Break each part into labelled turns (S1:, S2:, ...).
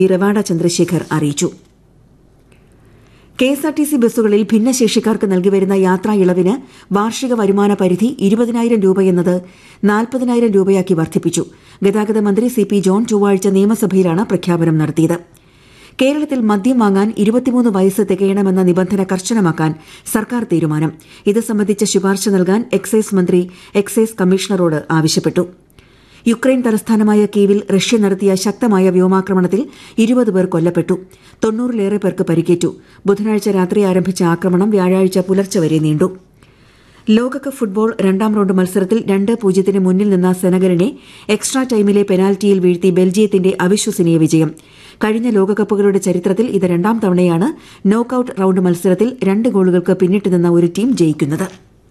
S1: റവാഡ ചന്ദ്രശേഖർ അറിയിച്ചു കെഎസ്ആർടിസി ബസ്സുകളിൽ ഭിന്നശേഷിക്കാർക്ക് നൽകിവരുന്ന യാത്രാ ഇളവിന് വാർഷിക വരുമാന പരിധി ഇരുപതിനായിരം രൂപയെന്നത് നാൽപ്പതിനായിരം രൂപയാക്കി വർദ്ധിപ്പിച്ചു ഗതാഗത മന്ത്രി സി പി ജോൺ ചൊവ്വാഴ്ച നിയമസഭയിലാണ് പ്രഖ്യാപനം നടത്തിയത് കേരളത്തിൽ മദ്യം വാങ്ങാൻ ഇരുപത്തിമൂന്ന് വയസ്സ് തികയണമെന്ന നിബന്ധന കർശനമാക്കാൻ സർക്കാർ തീരുമാനം ഇത് സംബന്ധിച്ച ശുപാർശ നൽകാൻ എക്സൈസ് മന്ത്രി എക്സൈസ് കമ്മീഷണറോട് ആവശ്യപ്പെട്ടു യുക്രൈൻ തലസ്ഥാനമായ കീവിൽ റഷ്യ നടത്തിയ ശക്തമായ വ്യോമാക്രമണത്തിൽ ഇരുപത് പേർ കൊല്ലപ്പെട്ടു തൊണ്ണൂറിലേറെ പേർക്ക് പരിക്കേറ്റു ബുധനാഴ്ച രാത്രി ആരംഭിച്ച ആക്രമണം വ്യാഴാഴ്ച പുലർച്ചെ വരെ നീണ്ടു ലോകകപ്പ് ഫുട്ബോൾ രണ്ടാം റൌണ്ട് മത്സരത്തിൽ രണ്ട് പൂജ്യത്തിന് മുന്നിൽ നിന്ന സെനഗലിനെ എക്സ്ട്രാ ടൈമിലെ പെനാൽറ്റിയിൽ വീഴ്ത്തി ബെൽജിയത്തിന്റെ അവിശ്വസനീയ വിജയം കഴിഞ്ഞ ലോകകപ്പുകളുടെ ചരിത്രത്തിൽ ഇത് രണ്ടാം തവണയാണ് നോക്കൌട്ട് റൌണ്ട് മത്സരത്തിൽ രണ്ട് ഗോളുകൾക്ക് പിന്നിട്ട് നിന്ന ഒരു ടീം ജയിക്കുന്നത്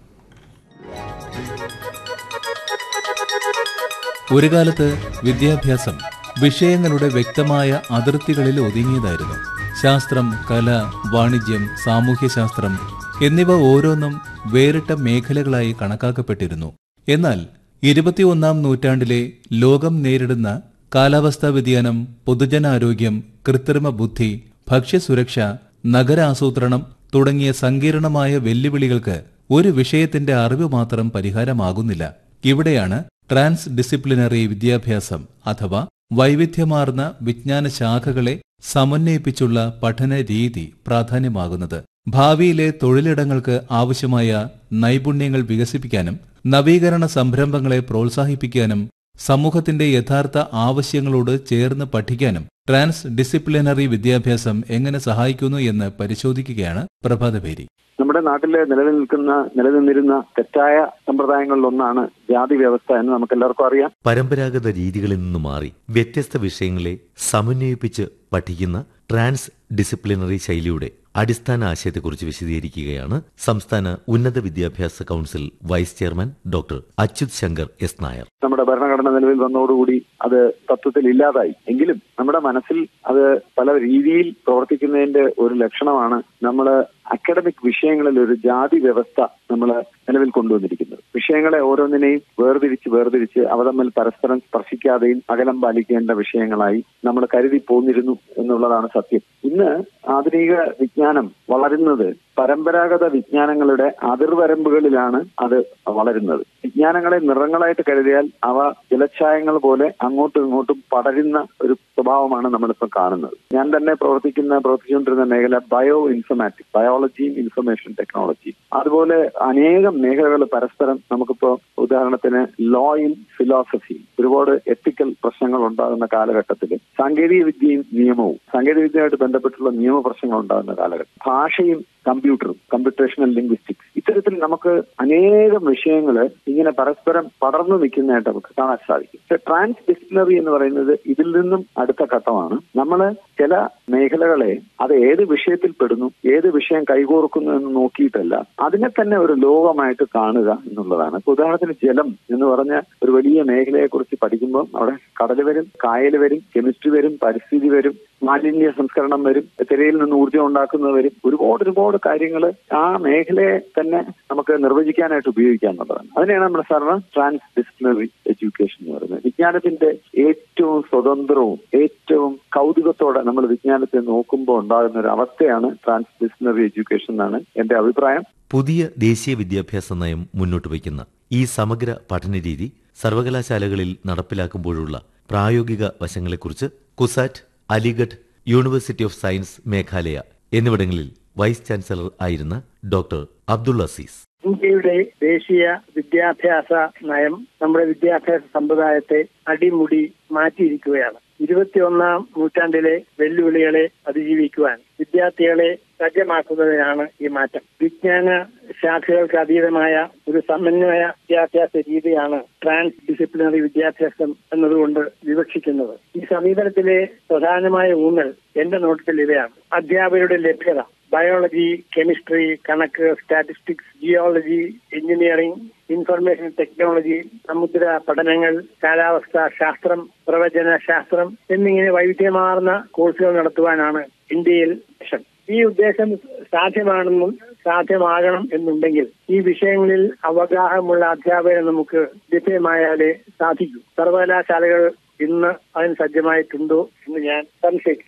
S2: ഒരു കാലത്ത് വിദ്യാഭ്യാസം വിഷയങ്ങളുടെ വ്യക്തമായ അതിർത്തികളിൽ ഒതുങ്ങിയതായിരുന്നു ശാസ്ത്രം കല വാണിജ്യം സാമൂഹ്യശാസ്ത്രം എന്നിവ ഓരോന്നും വേറിട്ട മേഖലകളായി കണക്കാക്കപ്പെട്ടിരുന്നു എന്നാൽ ഇരുപത്തിയൊന്നാം നൂറ്റാണ്ടിലെ ലോകം നേരിടുന്ന കാലാവസ്ഥാ വ്യതിയാനം പൊതുജനാരോഗ്യം കൃത്രിമ ബുദ്ധി ഭക്ഷ്യസുരക്ഷ നഗരാസൂത്രണം തുടങ്ങിയ സങ്കീർണമായ വെല്ലുവിളികൾക്ക് ഒരു വിഷയത്തിന്റെ അറിവ് മാത്രം പരിഹാരമാകുന്നില്ല ഇവിടെയാണ് ട്രാൻസ് ഡിസിപ്ലിനറി വിദ്യാഭ്യാസം അഥവാ വൈവിധ്യമാർന്ന വിജ്ഞാന ശാഖകളെ സമന്വയിപ്പിച്ചുള്ള പഠന രീതി പ്രാധാന്യമാകുന്നത് ഭാവിയിലെ തൊഴിലിടങ്ങൾക്ക് ആവശ്യമായ നൈപുണ്യങ്ങൾ വികസിപ്പിക്കാനും നവീകരണ സംരംഭങ്ങളെ പ്രോത്സാഹിപ്പിക്കാനും സമൂഹത്തിന്റെ യഥാർത്ഥ ആവശ്യങ്ങളോട് ചേർന്ന് പഠിക്കാനും ട്രാൻസ് ഡിസിപ്ലിനറി വിദ്യാഭ്യാസം എങ്ങനെ സഹായിക്കുന്നു എന്ന് പരിശോധിക്കുകയാണ് പ്രഭാതപേരി
S3: നമ്മുടെ നാട്ടിൽ നിലനിൽക്കുന്ന നിലനിന്നിരുന്ന തെറ്റായ സമ്പ്രദായങ്ങളിലൊന്നാണ് ജാതി വ്യവസ്ഥ എന്ന് നമുക്ക് എല്ലാവർക്കും അറിയാം
S4: പരമ്പരാഗത രീതികളിൽ നിന്ന് മാറി വ്യത്യസ്ത വിഷയങ്ങളെ സമന്വയിപ്പിച്ച് പഠിക്കുന്ന ട്രാൻസ് ഡിസിപ്ലിനറി ശൈലിയുടെ അടിസ്ഥാന ആശയത്തെക്കുറിച്ച് വിശദീകരിക്കുകയാണ് സംസ്ഥാന ഉന്നത വിദ്യാഭ്യാസ council vice chairman doctor Achyuth Shankar S Nair
S3: നമ്മുടെ ഭരണഘടന നിലവിൽ വന്നതോടുകൂടി അത് തത്വത്തിൽ ഇല്ലാതായി എങ്കിലും നമ്മുടെ മനസ്സിൽ അത് പല രീതിയിൽ പ്രവർത്തിക്കുന്നതിന്റെ ഒരു ലക്ഷണമാണ് നമ്മൾ അക്കാഡമിക് വിഷയങ്ങളിൽ ഒരു ജാതി വ്യവസ്ഥ നമ്മൾ നിലവിൽ കൊണ്ടുവന്നിരിക്കുന്നത് വിഷയങ്ങളെ ഓരോന്നിനെയും വേർതിരിച്ച് വേർതിരിച്ച് അവ തമ്മിൽ പരസ്പരം സ്പർശിക്കാതെയും അകലം പാലിക്കേണ്ട വിഷയങ്ങളായി നമ്മൾ കരുതി പോന്നിരുന്നു എന്നുള്ളതാണ് സത്യം ഇന്ന് ആധുനിക വിജ്ഞാനം വളരുന്നത് പരമ്പരാഗത വിജ്ഞാനങ്ങളുടെ അതിർവരമ്പുകളിലാണ് അത് വളരുന്നത് വിജ്ഞാനങ്ങളെ നിറങ്ങളായിട്ട് കരുതിയാൽ അവ ജലച്ഛായങ്ങൾ പോലെ അങ്ങോട്ടും ഇങ്ങോട്ടും പടരുന്ന ഒരു സ്വഭാവമാണ് നമ്മളിപ്പോൾ കാണുന്നത് ഞാൻ തന്നെ പ്രവർത്തിക്കുന്ന പ്രവർത്തിച്ചുകൊണ്ടിരുന്ന മേഖല ബയോ ഇൻഫർമാറ്റിക്സ് ബയോളജിയും ഇൻഫർമേഷൻ ടെക്നോളജിയും അതുപോലെ അനേകം മേഖലകൾ പരസ്പരം നമുക്കിപ്പോ ഉദാഹരണത്തിന് ലോയും ഫിലോസഫിയും ഒരുപാട് എത്തിക്കൽ പ്രശ്നങ്ങൾ ഉണ്ടാകുന്ന കാലഘട്ടത്തിൽ സാങ്കേതിക വിദ്യയും നിയമവും സാങ്കേതിക വിദ്യയുമായിട്ട് ബന്ധപ്പെട്ടുള്ള നിയമ പ്രശ്നങ്ങൾ ഉണ്ടാകുന്ന കാലഘട്ടം ഭാഷയും കമ്പ്യൂട്ടറും കമ്പ്യൂട്ടേഷണൽ ലിംഗ്വിസ്റ്റിക്സ് ഇത്തരത്തിൽ നമുക്ക് അനേകം വിഷയങ്ങൾ ഇങ്ങനെ പരസ്പരം പടർന്നു നിൽക്കുന്നതായിട്ട് നമുക്ക് കാണാൻ സാധിക്കും പക്ഷെ ട്രാൻസ് ഡിസിപ്ലിനറി എന്ന് പറയുന്നത് ഇതിൽ നിന്നും അടുത്ത ഘട്ടമാണ് നമ്മൾ ചില മേഖലകളെ അത് ഏത് വിഷയത്തിൽ പെടുന്നു ഏത് വിഷയം കൈകോർക്കുന്നു എന്ന് നോക്കിയിട്ടല്ല അതിനെ തന്നെ ഒരു ലോകമായിട്ട് കാണുക എന്നുള്ളതാണ് ഇപ്പൊ ഉദാഹരണത്തിന് ജലം എന്ന് പറഞ്ഞ ഒരു വലിയ മേഖലയെ കുറിച്ച് പഠിക്കുമ്പോൾ അവിടെ കടൽ വരും കായൽ വരും കെമിസ്ട്രി വരും പരിസ്ഥിതി വരും മാലിന്യ സംസ്കരണം വരും തിരയിൽ നിന്ന് ഊർജ്ജം ഉണ്ടാക്കുന്നത് വരും ഒരുപാട് ഒരുപാട് കാര്യങ്ങൾ ആ മേഖലയെ തന്നെ നമുക്ക് നിർവചിക്കാനായിട്ട് ഉപയോഗിക്കാന്നുള്ളതാണ് അതിനെയാണ് നമ്മുടെ സാറിന് ട്രാൻസ് ഡിസിപ്ലിനറി എഡ്യൂക്കേഷൻ എന്ന് പറയുന്നത് വിജ്ഞാനത്തിന്റെ ഏറ്റവും സ്വതന്ത്രവും ഏറ്റവും കൗതുകത്തോടെ നമ്മൾ വിജ്ഞാനത്തെ നോക്കുമ്പോൾ ഉണ്ടാകുന്ന ഒരു അവസ്ഥയാണ് ട്രാൻസ് ഡിസിപ്ലിനറി എഡ്യൂക്കേഷൻ എന്നാണ് എന്റെ അഭിപ്രായം
S4: പുതിയ ദേശീയ വിദ്യാഭ്യാസ നയം മുന്നോട്ട് വയ്ക്കുന്ന ഈ സമഗ്ര പഠനരീതി സർവകലാശാലകളിൽ നടപ്പിലാക്കുമ്പോഴുള്ള പ്രായോഗിക വശങ്ങളെക്കുറിച്ച് CUSAT Aligarh university of science Meghalaya എന്നിവിടങ്ങളിൽ വൈസ് ചാൻസലർ ആയിരുന്ന ഡോക്ടർ അബ്ദുൾ അസീസ്
S5: ഇന്ത്യയുടെ ദേശീയ വിദ്യാഭ്യാസ നയം നമ്മുടെ വിദ്യാഭ്യാസ സമ്പ്രദായത്തെ അടിമുടി മാറ്റിയിരിക്കുകയാണ് ഇരുപത്തിയൊന്നാം നൂറ്റാണ്ടിലെ വെല്ലുവിളികളെ അതിജീവിക്കുവാൻ വിദ്യാർത്ഥികളെ സജ്ജമാക്കുന്നതിനാണ് ഈ മാറ്റം വിജ്ഞാന ശാഖകൾക്ക് അതീതമായ ഒരു സമന്വയ വിദ്യാഭ്യാസ രീതിയാണ് ട്രാൻസ് ഡിസിപ്ലിനറി വിദ്യാഭ്യാസം എന്നതുകൊണ്ട് വിവക്ഷിക്കുന്നത് ഈ സമീപനത്തിലെ പ്രധാനമായ ഊന്നൽ എന്റെ നോട്ടത്തിൽ ഇവയാണ് അധ്യാപകരുടെ ലഭ്യത ബയോളജി കെമിസ്ട്രി കണക്ക് statistics geology engineering information technology സമുദ്ര പഠനങ്ങൾ കാലാവസ്ഥ ശാസ്ത്രം പ്രവചന ശാസ്ത്രം എന്നിങ്ങനെ വൈവിധ്യമാർന്ന കോഴ്സുകൾ നടത്തുവാനാണ് ഇന്ത്യയിൽ ലക്ഷ്യം ഈ ഉദ്ദേശം സാധ്യമാണെന്നും സാധ്യമാകണം എന്നുണ്ടെങ്കിൽ ഈ വിഷയങ്ങളിൽ അവഗാഹമുള്ള അധ്യാപകരെ നമുക്ക് ലഭ്യമായാലേ സാധിക്കൂ സർവകലാശാലകൾ ഇന്ന് അതിന് സജ്ജമായിട്ടുണ്ടോ എന്ന് ഞാൻ സംശയിക്കുന്നു